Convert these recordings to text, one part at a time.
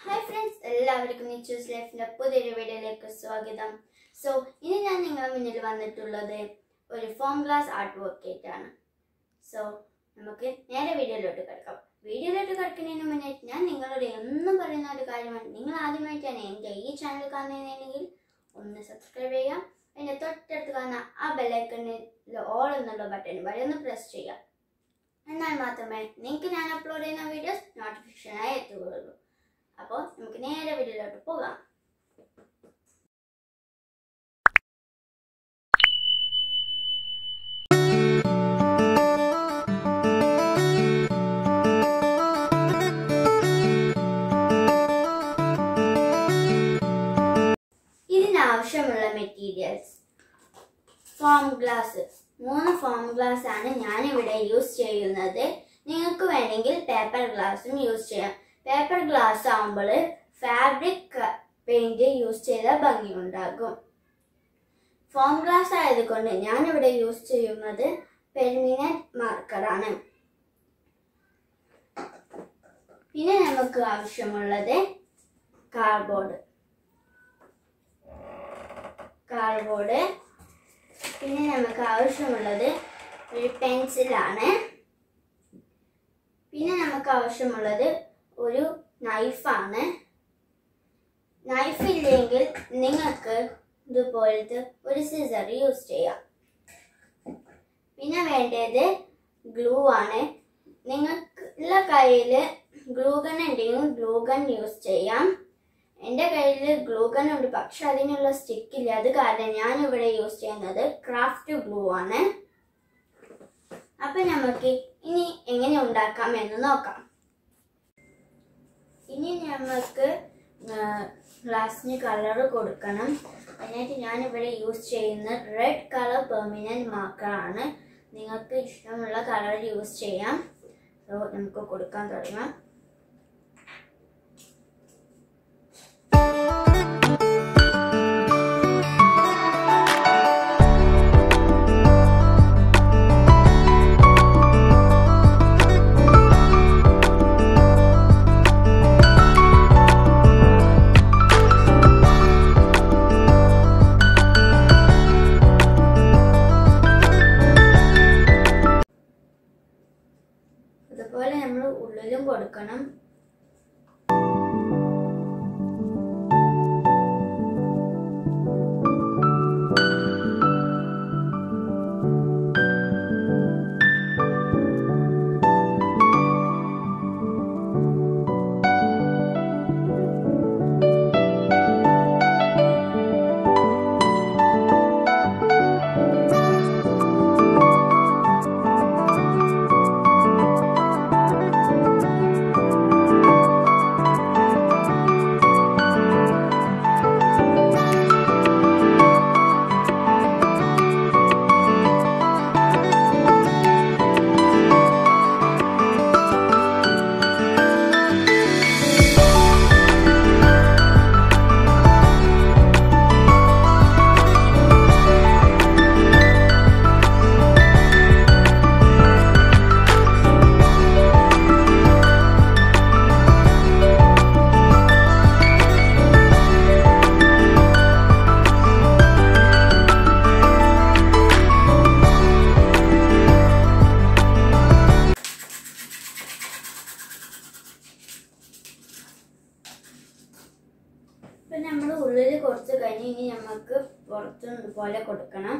hi friends എല്ലാവർക്കും നിച്ചൂസ് ലൈഫിന്റെ പുതിയൊരു വീഡിയോയിലേക്ക് സ്വാഗതം സോ ഇനി ഞാൻ നിങ്ങളുടെ മുന്നിൽ വന്നിട്ടുള്ളത് ഒരു ഫോം ഗ്ലാസ് ആർട്ട് വർക്ക് ആയിട്ടാണ് സോ നമുക്ക് നേരെ വീഡിയോയിലോട്ട് കിടക്കാം വീഡിയോയിലോട്ട് കിടക്കുന്നതിന് മുന്നേ ഞാൻ നിങ്ങളോട് എന്നും പറയുന്ന ഒരു കാര്യമാണ് നിങ്ങൾ ആദ്യമായിട്ടാണ് എൻ്റെ ഈ ചാനൽ കാണുന്നതെങ്കിൽ ഒന്ന് സബ്സ്ക്രൈബ് ചെയ്യുക അതിൻ്റെ തൊട്ടടുത്ത് കാണുന്ന ആ ബെല്ലൈക്കണിൽ ഓൾ എന്നുള്ള ബട്ടൺ വരെ ഒന്ന് പ്രസ് ചെയ്യുക എന്നാൽ മാത്രമേ നിങ്ങൾക്ക് ഞാൻ അപ്ലോഡ് ചെയ്യുന്ന വീഡിയോസ് നോട്ടിഫിക്കേഷനായി എത്തുകയുള്ളൂ അപ്പോൾ നമുക്ക് നേരെ വീഡിയോയിലോട്ട് പോകാം ഇതിനാവശ്യമുള്ള മെറ്റീരിയൽസ് ഫോം ഗ്ലാസ് മൂന്ന് ഫോം ഗ്ലാസ് ആണ് ഞാനിവിടെ യൂസ് ചെയ്യുന്നത് നിങ്ങൾക്ക് വേണമെങ്കിൽ പേപ്പർ ഗ്ലാസും യൂസ് ചെയ്യാം പേപ്പർ ഗ്ലാസ് ആകുമ്പോൾ ഫാബ്രിക് പെയിന്റ് യൂസ് ചെയ്താൽ ഭംഗിയുണ്ടാകും ഫോം ഗ്ലാസ് ആയതുകൊണ്ട് ഞാനിവിടെ യൂസ് ചെയ്യുന്നത് പെർമിനന്റ് മാർക്കറാണ് പിന്നെ നമുക്ക് ആവശ്യമുള്ളത് കാർഡ്ബോർഡ് കാർഡ്ബോർഡ് പിന്നെ നമുക്ക് ആവശ്യമുള്ളത് ഒരു പെൻസിലാണ് പിന്നെ നമുക്ക് ആവശ്യമുള്ളത് ഒരു നൈഫാണ് നൈഫ് ഇല്ലെങ്കിൽ നിങ്ങൾക്ക് ഇതുപോലത്തെ ഒരു സിസർ യൂസ് ചെയ്യാം പിന്നെ വേണ്ടത് ഗ്ലൂ ആണ് നിങ്ങൾക്കുള്ള കയ്യിൽ ഗ്ലൂ ഗൺ ഉണ്ടെങ്കിൽ ഗ്ലൂ ഗൺ യൂസ് ചെയ്യാം എൻ്റെ കയ്യിൽ ഗ്ലൂ ഗൺ ഉണ്ട് പക്ഷെ അതിനുള്ള സ്റ്റിക്ക് ഇല്ല അത് കാരണം ഞാൻ ഇവിടെ യൂസ് ചെയ്യുന്നത് ക്രാഫ്റ്റ് ഗ്ലൂ ആണ് അപ്പൊ നമുക്ക് ഇനി എങ്ങനെ ഉണ്ടാക്കാം എന്ന് നോക്കാം ഇനി നമുക്ക് ഗ്ലാസ്സിന് കളർ കൊടുക്കണം അതിനായിട്ട് ഞാനിവിടെ യൂസ് ചെയ്യുന്ന റെഡ് കളർ പെർമിനൻറ്റ് മാർക്കറാണ് നിങ്ങൾക്ക് ഇഷ്ടമുള്ള കളർ യൂസ് ചെയ്യാം സോ നമുക്ക് കൊടുക്കാൻ തുടങ്ങാം അതുപോലെ നമ്മൾ ഉള്ളിലും കൊടുക്കണം ഇപ്പൊ നമ്മൾ ഉള്ളിൽ കുറച്ച് കഴിഞ്ഞ് ഇനി നമുക്ക് പുറത്ത് പോലെ കൊടുക്കണം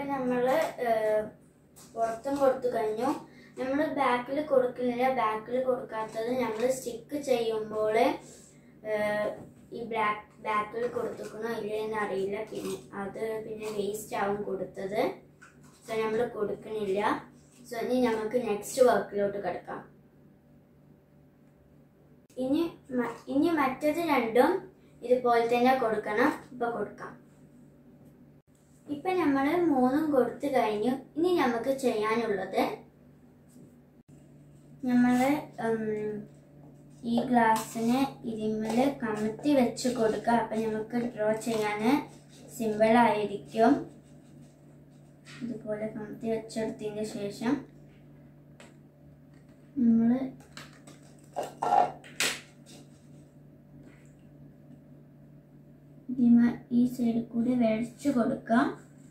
ഇപ്പം നമ്മൾ പുറത്തും കൊടുത്തു കഴിഞ്ഞു നമ്മൾ ബാക്കിൽ കൊടുക്കുന്നില്ല ബാക്കിൽ കൊടുക്കാത്തത് നമ്മൾ സ്റ്റിക്ക് ചെയ്യുമ്പോൾ ഈ ബ്ലാക്ക് ബാക്കിൽ കൊടുത്തുക്കണോ ഇല്ലയെന്ന് അറിയില്ല പിന്നെ അത് പിന്നെ വേസ്റ്റ് ആവും കൊടുത്തത് സോ നമ്മൾ കൊടുക്കണില്ല സോ ഇനി നമുക്ക് നെക്സ്റ്റ് വർക്കിലോട്ട് കിടക്കാം ഇനി മ- ഇനി മറ്റത് രണ്ടും ഇതുപോലെ തന്നെ കൊടുക്കണം ഇപ്പൊ കൊടുക്കാം ഇപ്പൊ നമ്മൾ മൂന്നും കൊടുത്തു കഴിഞ്ഞു ഇനി നമുക്ക് ചെയ്യാനുള്ളത് നമ്മൾ ഈ ഗ്ലാസ്സിന് ഇതിന്മേൽ കമത്തി വെച്ച് കൊടുക്കുക അപ്പം നമുക്ക് ഡ്രോ ചെയ്യാൻ സിമ്പിളായിരിക്കും ഇതുപോലെ കമത്തി വെച്ചെടുത്തതിന് ശേഷം നമ്മൾ ഇതിമ ഈ സൈഡിൽ കൂടി വരച്ചു കൊടുക്കാം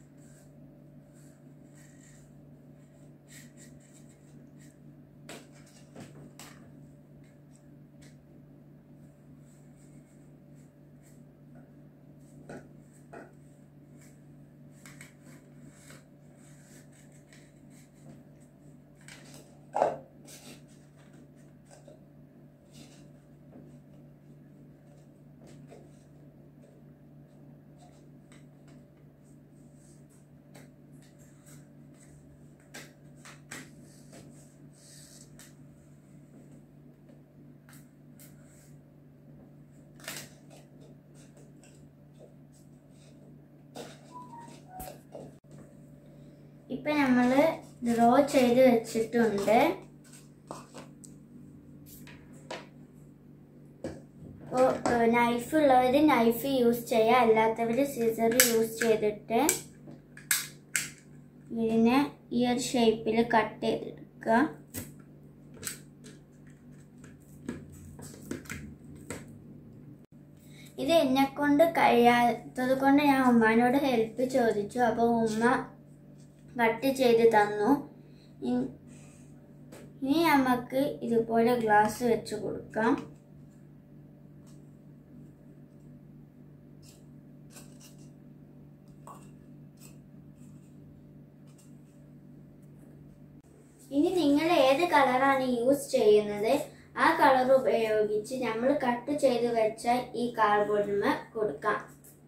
ഇപ്പൊ നമ്മൾ ഡ്രോ ചെയ്ത് വെച്ചിട്ടുണ്ട് അപ്പോൾ നൈഫ് ഉള്ളവർ നൈഫ് യൂസ് ചെയ്യുക അല്ലാത്തവർ സിസർ യൂസ് ചെയ്തിട്ട് ഇതിനെ ഈ ഒരു ഷേപ്പിൽ കട്ട് ചെയ്തെടുക്കുക ഇത് എന്നെ കൊണ്ട് കഴിയാത്തത് കൊണ്ട് ഞാൻ ഉമ്മാനോട് ഹെൽപ്പ് ചോദിച്ചു അപ്പോൾ ഉമ്മ കട്ട് ചെയ്ത് തന്നു ഇൻ- ഇനി നമുക്ക് ഇതുപോലെ ഗ്ലാസ് വെച്ച് കൊടുക്കാം ഇനി നിങ്ങൾ ഏത് കളറാണ് യൂസ് ചെയ്യുന്നത് ആ കളർ ഉപയോഗിച്ച് നമ്മൾ കട്ട് ചെയ്ത് വെച്ച ഈ കാർഡ്ബോർഡിന് കൊടുക്കാം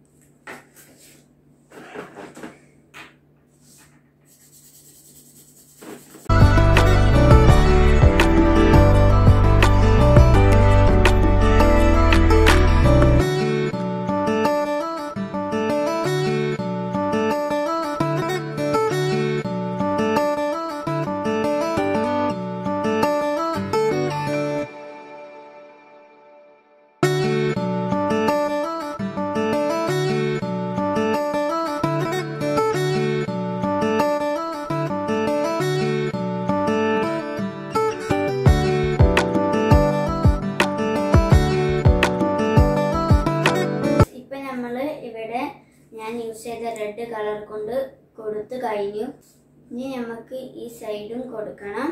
ഇപ്പൊ നമ്മൾ ഇവിടെ ഞാൻ യൂസ് ചെയ്ത റെഡ് കളർ കൊണ്ട് കൊടുത്തു കഴിഞ്ഞു ഇനി നമുക്ക് ഈ സൈഡും കൊടുക്കണം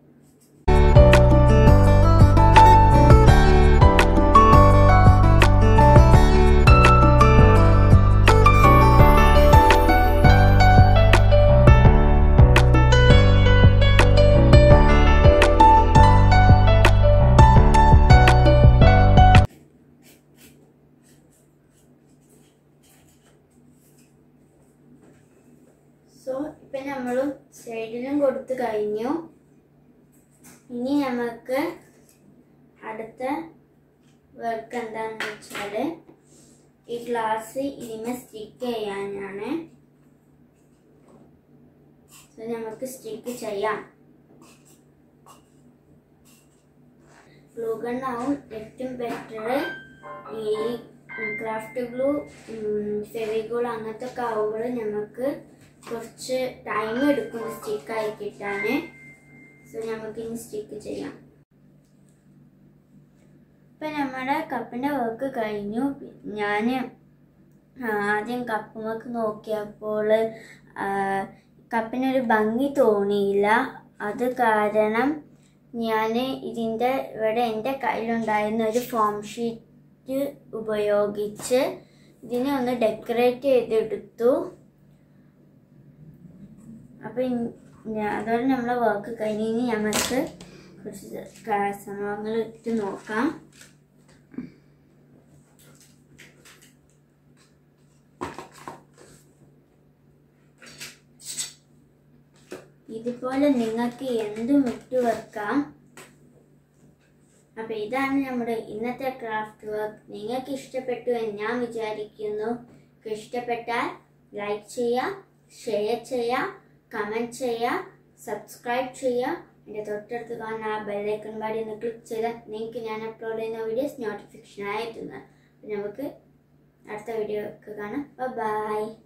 സോ ഇപ്പൊ നമ്മളും സൈഡിലും കൊടുത്തു കഴിഞ്ഞു ഇനി നമുക്ക് അടുത്ത വർക്ക് എന്താണെന്ന് വെച്ചാൽ ഈ ഗ്ലാസ് ഇതിനെ സ്റ്റിക്ക് ചെയ്യാനാണ് സോ നമുക്ക് സ്റ്റിക്ക് ചെയ്യാം ഗ്ലൂ ഗണ്ണാവും ഏറ്റവും ബെറ്റർ ഈ ക്രാഫ്റ്റ് ഗ്ലൂ ഫെവിഗോൾ അങ്ങനത്തെ ഒക്കെ ആവുമ്പോൾ നമുക്ക് കുറച്ച് ടൈം എടുക്കും സ്റ്റിക്കായി കിട്ടാൻ സോ നമുക്ക് ഇനി സ്റ്റിക്ക് ചെയ്യാം ഇപ്പം നമ്മുടെ കപ്പിൻ്റെ വർക്ക് കഴിഞ്ഞു ഞാൻ ആദ്യം കപ്പുമൊക്കെ നോക്കിയപ്പോൾ ആ, കപ്പിനൊരു ഭംഗി തോന്നിയില്ല അത് കാരണം ഞാൻ ഇതിൻ്റെ ഇവിടെ എൻ്റെ കയ്യിലുണ്ടായിരുന്ന ഒരു ഫോം ഷീറ്റ് ഉപയോഗിച്ച് ഇതിനെ ഒന്ന് ഡെക്കറേറ്റ് ചെയ്തെടുത്തു അപ്പം അതോടെ നമ്മളെ വർക്ക് കഴിഞ്ഞ് ഇനി നമുക്ക് കുറച്ച് ക- സംഭവങ്ങൾ ഇട്ട് നോക്കാം ഇതുപോലെ നിങ്ങൾക്ക് എന്തും ഇട്ട് വെക്കാം അപ്പൊ ഇതാണ് നമ്മുടെ ഇന്നത്തെ ക്രാഫ്റ്റ് വർക്ക് നിങ്ങൾക്ക് ഇഷ്ടപ്പെട്ടു എന്ന് ഞാൻ വിചാരിക്കുന്നു നിങ്ങൾക്ക് ഇഷ്ടപ്പെട്ടാൽ ലൈക്ക് ചെയ്യുക ഷെയർ ചെയ്യുക കമൻറ്റ് ചെയ്യുക സബ്സ്ക്രൈബ് ചെയ്യുക എൻ്റെ തൊട്ടടുത്ത് കാണുന്ന ആ ബെല്ലൈക്കൺ പാടി ഒന്ന് ക്ലിക്ക് ചെയ്താൽ നിങ്ങൾക്ക് ഞാൻ അപ്ലോഡ് ചെയ്യുന്ന വീഡിയോസ് നോട്ടിഫിക്കേഷൻ ആയി എത്തുന്നത് അപ്പം നമുക്ക് അടുത്ത വീഡിയോ ഒക്കെ കാണാം ബൈ